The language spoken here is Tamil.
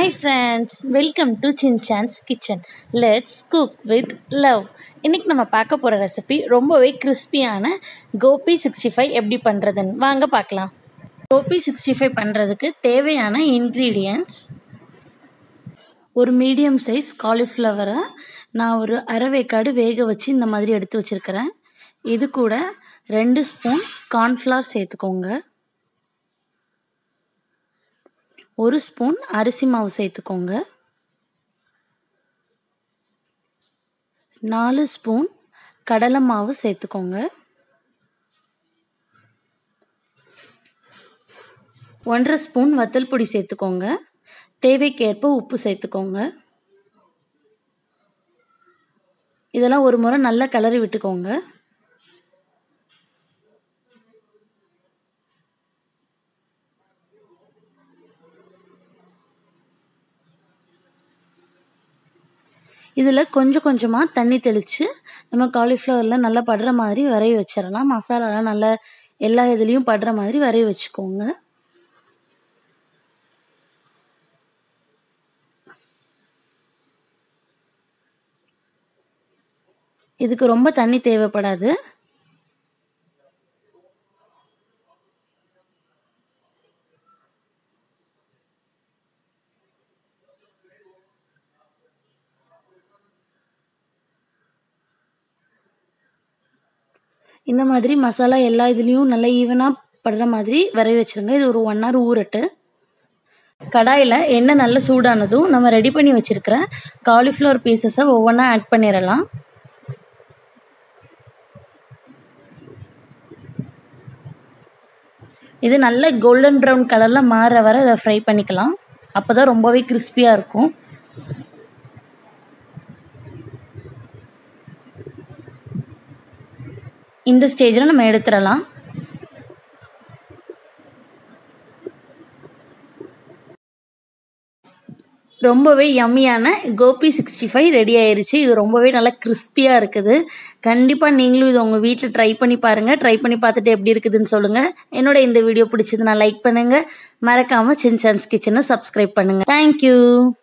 ஹாய் ஃப்ரெண்ட்ஸ் வெல்கம் டு சின்சான்ஸ் kitchen let's cook with love இன்றைக்கி நம்ம பார்க்க போகிற ரெசிபி ரொம்பவே கிறிஸ்பியான கோபி சிக்ஸ்டி ஃபைவ் எப்படி பண்ணுறதுன்னு வாங்க பார்க்கலாம் கோபி சிக்ஸ்டி ஃபைவ் பண்ணுறதுக்கு தேவையான இன்க்ரீடியன்ட்ஸ் ஒரு மீடியம் சைஸ் காலிஃப்ளவரை நான் ஒரு அரை வேக்காடு வேக வச்சு இந்த மாதிரி எடுத்து வச்சுருக்கிறேன் இது கூட ரெண்டு ஸ்பூன் கார்ன்ஃப்ளவர் சேர்த்துக்கோங்க ஒரு ஸ்பூன் அரிசி மாவு சேர்த்துக்கோங்க நாலு ஸ்பூன் கடலை மாவு சேர்த்துக்கோங்க ஒன்றரை ஸ்பூன் வத்தல் பொடி சேர்த்துக்கோங்க தேவைக்கேற்ப உப்பு சேர்த்துக்கோங்க இதெல்லாம் ஒரு முறை நல்லா கிளறி விட்டுக்கோங்க இதில் கொஞ்சம் கொஞ்சமாக தண்ணி தெளித்து நம்ம காலிஃப்ளவரில் நல்லா படுற மாதிரி வரைய வச்சிடலாம் மசாலாலாம் நல்லா எல்லா இதுலேயும் படுற மாதிரி வரைய வச்சுக்கோங்க இதுக்கு ரொம்ப தண்ணி தேவைப்படாது இந்த மாதிரி மசாலா எல்லா இதுலேயும் நல்லா ஈவனாக படுற மாதிரி வரைய வச்சுருங்க இது ஒரு ஒன் ஹவர் ஊறட்டு கடாயில் எண்ணெய் நல்லா சூடானதும் நம்ம ரெடி பண்ணி வச்சுருக்கிற காலிஃப்ளவர் பீசஸை ஒவ்வொன்றா ஆட் பண்ணிடலாம் இது நல்ல கோல்டன் ப்ரௌன் கலரில் மாற வர அதை ஃப்ரை பண்ணிக்கலாம் அப்போ தான் ரொம்பவே கிறிஸ்பியாக இருக்கும் இந்த ஸ்டேஜில் நம்ம எடுத்துடலாம் ரொம்பவே யம்மியான கோபி சிக்ஸ்டி ஃபைவ் ரெடி ஆயிடுச்சு இது ரொம்பவே நல்லா கிறிஸ்பியாக இருக்குது கண்டிப்பாக நீங்களும் இது உங்கள் வீட்டில் ட்ரை பண்ணி பாருங்கள் ட்ரை பண்ணி பார்த்துட்டு எப்படி இருக்குதுன்னு சொல்லுங்கள் என்னோட இந்த வீடியோ பிடிச்சதுன்னா லைக் பண்ணுங்கள் மறக்காமல் சின்சான்ஸ் கிச்சனை சப்ஸ்கிரைப் பண்ணுங்கள் தேங்க்யூ